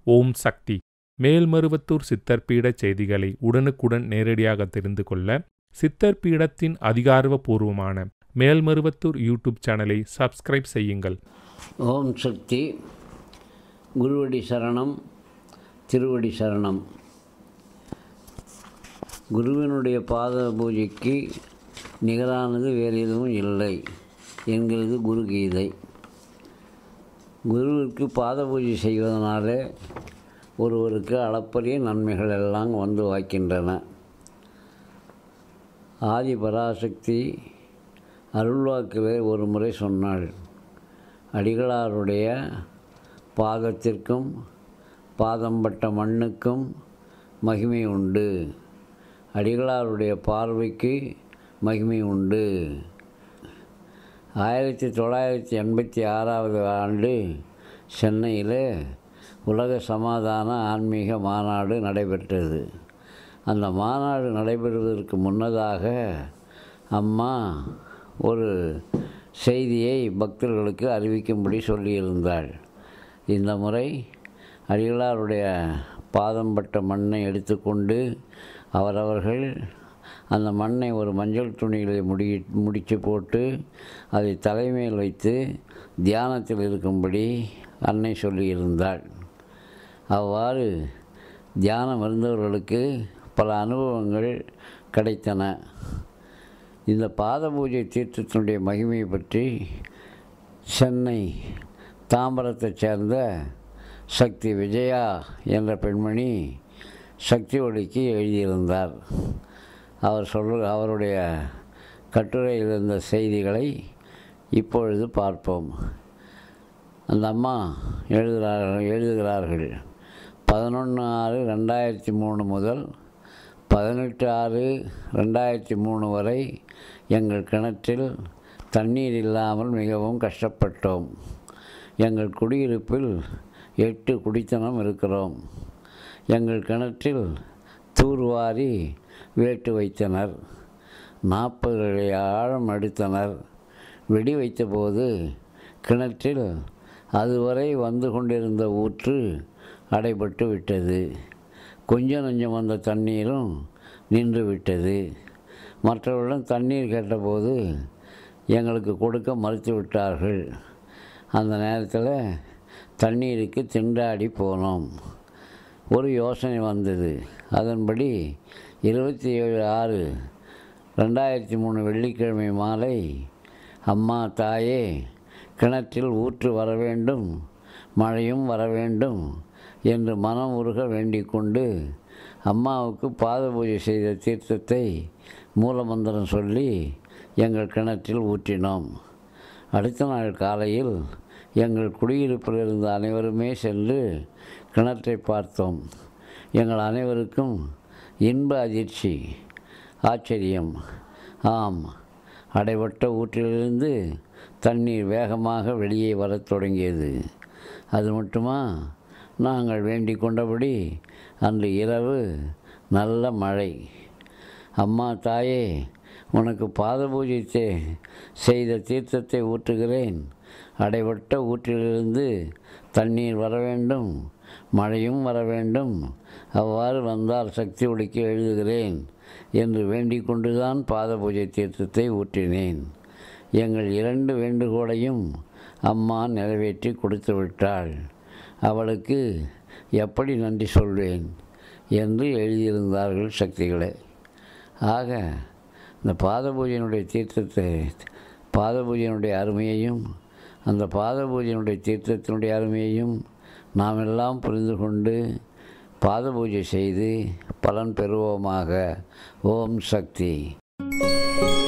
ஓம் சக்தி மேல்மருவத்தூர் சித்தர்பீட செய்திகளை உடனுக்குடன் நேரடியாக தெரிந்து கொள்ள சித்தர்பீடத்தின் அதிகாரப்பூர்வமான மேல்மருவத்தூர் யூடியூப் சேனலை சப்ஸ்கிரைப் செய்யுங்கள் ஓம் சக்தி குருவடி சரணம் திருவடி சரணம் குருவினுடைய பாத பூஜைக்கு நிகரானது வேறு எதுவும் இல்லை என்கிறது குரு கீதை குருவிற்கு பாத பூஜை செய்வதனாலே ஒருவருக்கு அளப்பரிய நன்மைகள் எல்லாம் வந்து வாய்க்கின்றன ஆதி பராசக்தி அருள்வாக்கிலே ஒரு முறை சொன்னாள் அடிகளாருடைய பாதத்திற்கும் பாதம்பட்ட மண்ணுக்கும் மகிமை உண்டு அடிகளாருடைய பார்வைக்கு மகிமை உண்டு ஆயிரத்தி தொள்ளாயிரத்தி எண்பத்தி ஆறாவது ஆண்டு சென்னையில் உலக சமாதான ஆன்மீக மாநாடு நடைபெற்றது அந்த மாநாடு நடைபெறுவதற்கு முன்னதாக அம்மா ஒரு செய்தியை பக்தர்களுக்கு அறிவிக்கும்படி சொல்லியிருந்தாள் இந்த முறை அடிகளாருடைய பாதம்பட்ட மண்ணை எடுத்துக்கொண்டு அவரவர்கள் அந்த மண்ணை ஒரு மஞ்சள் துணியில் முடி முடித்து போட்டு அதை தலைமையில் வைத்து தியானத்தில் இருக்கும்படி அன்னை சொல்லியிருந்தாள் அவ்வாறு தியானம் இருந்தவர்களுக்கு பல அனுபவங்கள் கிடைத்தன இந்த பாத பூஜை தீர்த்தத்தினுடைய மகிமையை பற்றி சென்னை தாம்பரத்தைச் சேர்ந்த சக்தி விஜயா என்ற பெண்மணி சக்தி ஒளிக்கு எழுதியிருந்தார் அவர் சொல் அவருடைய கட்டுரையில் இருந்த செய்திகளை இப்பொழுது பார்ப்போம் அந்த அம்மா எழுதுகிறார்கள் எழுதுகிறார்கள் பதினொன்று ஆறு ரெண்டாயிரத்தி மூணு முதல் பதினெட்டு ஆறு ரெண்டாயிரத்தி மூணு வரை எங்கள் கிணற்றில் தண்ணீர் இல்லாமல் மிகவும் கஷ்டப்பட்டோம் எங்கள் குடியிருப்பில் எட்டு குடித்தனம் இருக்கிறோம் எங்கள் கிணற்றில் தூர்வாரி வேட்டு வைத்தனர் நாற்பது அடி ஆழம் எடுத்தனர் வெடி வைத்தபோது கிணற்றில் அதுவரை வந்து கொண்டிருந்த ஊற்று அடைபட்டு விட்டது கொஞ்சம் நஞ்சம் வந்த தண்ணீரும் நின்று விட்டது மற்றவர்களும் தண்ணீர் கேட்டபோது எங்களுக்கு கொடுக்க மறுத்து விட்டார்கள் அந்த நேரத்தில் தண்ணீருக்கு திண்டாடி போனோம் ஒரு யோசனை வந்தது அதன்படி இருபத்தி ஏழு ஆறு ரெண்டாயிரத்தி மூணு வெள்ளிக்கிழமை மாலை அம்மா தாயே கிணற்றில் ஊற்று வர வேண்டும் மழையும் வர வேண்டும் என்று மனம் உருக வேண்டிக் கொண்டு அம்மாவுக்கு பாத பூஜை செய்த தீர்த்தத்தை மூலமந்திரம் சொல்லி எங்கள் கிணற்றில் ஊற்றினோம் அடுத்த நாள் காலையில் எங்கள் குடியிருப்பில் இருந்த அனைவருமே சென்று கிணற்றை பார்த்தோம் எங்கள் அனைவருக்கும் இன்ப அதிர்ச்சி ஆச்சரியம் ஆம் அடைபட்ட ஊற்றிலிருந்து தண்ணீர் வேகமாக வெளியே வரத் தொடங்கியது அது மட்டுமா நாங்கள் வேண்டிக் கொண்டபடி அன்று இரவு நல்ல மழை அம்மா தாயே உனக்கு பாத பூஜை செய்த தீர்த்தத்தை ஊற்றுகிறேன் அடைபட்ட ஊற்றிலிருந்து தண்ணீர் வர வேண்டும் மழையும் வர வேண்டும் அவ்வாறு வந்தால் சக்தி ஒளிக்கு எழுதுகிறேன் என்று வேண்டிக் கொண்டுதான் பாத பூஜை தீர்த்தத்தை ஊற்றினேன் எங்கள் இரண்டு வேண்டுகோளையும் அம்மா நிறைவேற்றி கொடுத்து விட்டாள் அவளுக்கு எப்படி நன்றி சொல்வேன் என்று எழுதியிருந்தார்கள் சக்திகளே ஆக இந்த பாத பூஜையினுடைய தீர்த்தத்தை பாத பூஜையினுடைய அருமையையும் அந்த பாத பூஜையினுடைய தீர்த்தத்தினுடைய அருமையையும் நாம் எல்லாம் புரிந்து கொண்டு பாத பூஜை செய்து பலன் பெறுவோமாக ஓம் சக்தி